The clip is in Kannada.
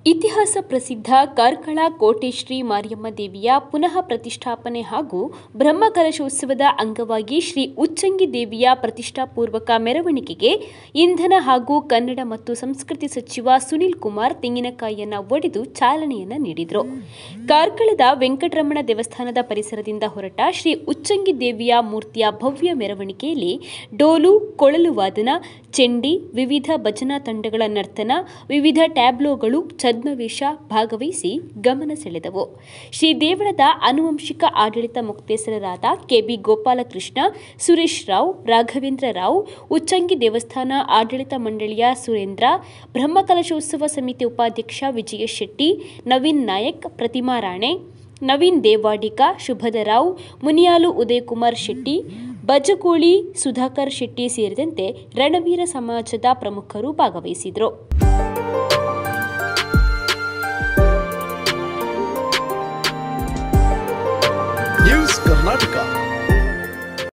ಇತಿಹಾಸ ಪ್ರಸಿದ್ಧ ಕಾರ್ಕಳ ಕೋಟೆ ಶ್ರೀ ಮಾರಿಯಮ್ಮ ದೇವಿಯ ಪುನಃ ಪ್ರತಿಷ್ಠಾಪನೆ ಹಾಗೂ ಬ್ರಹ್ಮಕಲಶೋತ್ಸವದ ಅಂಗವಾಗಿ ಶ್ರೀ ಉಚ್ಚಂಗಿ ದೇವಿಯ ಪ್ರತಿಷ್ಠಾಪೂರ್ವಕ ಮೆರವಣಿಗೆಗೆ ಇಂಧನ ಹಾಗೂ ಕನ್ನಡ ಮತ್ತು ಸಂಸ್ಕೃತಿ ಸಚಿವ ಸುನಿಲ್ ಕುಮಾರ್ ತೆಂಗಿನಕಾಯಿಯನ್ನ ಒಡೆದು ಚಾಲನೆಯನ್ನ ನೀಡಿದರು ಕಾರ್ಕಳದ ವೆಂಕಟರಮಣ ದೇವಸ್ಥಾನದ ಪರಿಸರದಿಂದ ಹೊರಟ ಶ್ರೀ ಉಚ್ಚಂಗಿ ದೇವಿಯ ಮೂರ್ತಿಯ ಭವ್ಯ ಮೆರವಣಿಗೆಯಲ್ಲಿ ಡೋಲು ಕೊಳಲು ವಾದನ ಚೆಂಡಿ ವಿವಿಧ ಭಜನಾ ತಂಡಗಳ ನರ್ತನ ವಿವಿಧ ಟ್ಯಾಬ್ಲೋಗಳು ಛದ್ಮವೇಷ ಭಾಗವಹಿಸಿ ಗಮನ ಸೆಳೆದವು ಶ್ರೀ ದೇವಳದ ಆನುವಂಶಿಕ ಆಡಳಿತ ಮುಕ್ತೇಸರರಾದ ಕೆಬಿ ಗೋಪಾಲಕೃಷ್ಣ ಸುರೇಶ್ ರಾವ್ ರಾಘವೇಂದ್ರ ರಾವ್ ಉಚ್ಚಂಗಿ ದೇವಸ್ಥಾನ ಆಡಳಿತ ಮಂಡಳಿಯ ಸುರೇಂದ್ರ ಬ್ರಹ್ಮಕಲಶೋತ್ಸವ ಸಮಿತಿ ಉಪಾಧ್ಯಕ್ಷ ವಿಜಯ ಶೆಟ್ಟಿ ನವೀನ್ ನಾಯಕ್ ಪ್ರತಿಮಾ ರಾಣೆ ನವೀನ್ ದೇವಾಡಿಕ ಶುಭದರಾವ್ ಮುನಿಯಾಲು ಉದಯಕುಮಾರ್ ಶೆಟ್ಟಿ ಬಜಕೋಳಿ ಸುಧಾಕರ್ ಶೆಟ್ಟಿ ಸೇರಿದಂತೆ ರಣವೀರ ಸಮಾಜದ ಪ್ರಮುಖರು ಭಾಗವಹಿಸಿದರು ನ್ಯೂಸ್ ಕರ್ನಾಟಕ